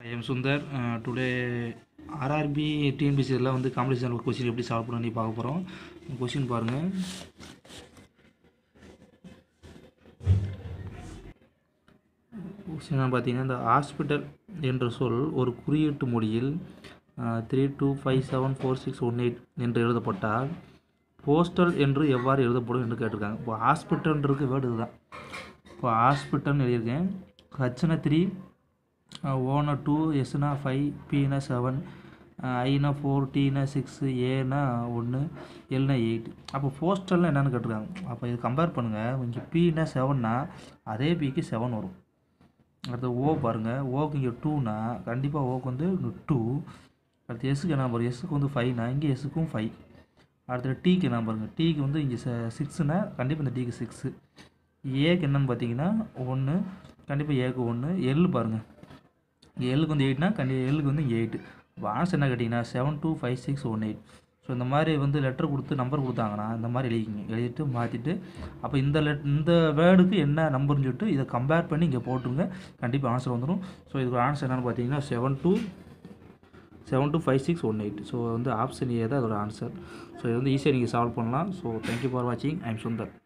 I I'm Sundar today RRB TNPSC இதெல்லாம் வந்து competition question எப்படி சால்வ் பண்ணி பார்க்க போகிறோம் கொஸ்டின் பாருங்கள் கொஸ்டின் பார்த்தீங்கன்னா இந்த ஹாஸ்பிட்டல் என்ற சொல் ஒரு குறியீட்டு மொழியில் three two five seven four six one eight என்று எழுதப்பட்டால் போஸ்டல் என்று எவ்வாறு எழுதப்படும் என்று கேட்டிருக்காங்க இப்போ ஹாஸ்பிட்டல்ன்றது வேர்டு இதுதான் இப்போ ஹாஸ்பிட்டல்னு எழுதியிருக்கேன் ஹச்னா த்ரீ ஓனா டூ எஸ்னா ஃபைவ் பினா செவன் ஐனா ஃபோர் டீனா சிக்ஸு ஏனா ஒன்று எல்னா எயிட் அப்போ போஸ்டல்னா என்னென்னு கேட்டிருக்காங்க அப்போ இது கம்பேர் பண்ணுங்கள் இங்கே பின்னா செவன்னா அதே பிக்கு செவன் வரும் அடுத்து ஓ பாருங்கள் ஓக்கு இங்கே டூனா கண்டிப்பாக ஓக்கு வந்து டூ அடுத்து எஸ்ஸுக்கு என்ன பாருங்க எஸ்ஸுக்கு வந்து ஃபைவ்னா இங்கே எஸ்ஸுக்கும் ஃபைவ் அடுத்து டீக்கு என்ன பாருங்க டீக்கு வந்து இங்கே சிக்ஸுனா கண்டிப்பாக இந்த டீக்கு சிக்ஸு ஏக்கு என்னன்னு பார்த்தீங்கன்னா ஒன்று கண்டிப்பாக ஏக்கு ஒன்று எல் பாருங்கள் இங்கே எல்லுக்கு வந்து எயிட்னா கண்டி எல்லுக்கு வந்து இங்கே எயிட்டு ஆன்சர் என்ன கேட்டிங்கன்னா seven two five six one eight so இந்த மாதிரி வந்து லெட்டர் கொடுத்து நம்பர் கொடுத்தாங்கன்னா இந்த மாதிரி எழுதிக்கிங்க எழுதிட்டு மாற்றிட்டு அப்போ இந்த லெட் இந்த வேர்டுக்கு என்ன நம்பர்னு சொல்லிட்டு இதை கம்பேர் பண்ணி இங்கே போட்டுருங்க கண்டிப்பாக ஆன்சர் வந்துடும் ஸோ இதுக்கு ஆன்சர் என்னென்னு பார்த்தீங்கன்னா seven two seven two five six one eight so வந்து ஆப்ஷன் ஏ தான் அதோட ஆன்சர் ஸோ இது வந்து ஈஸியாக நீங்கள் சால்வ் பண்ணலாம் ஸோ தேங்க்யூ ஃபார் வாட்சிங் ஐம் சுந்தர்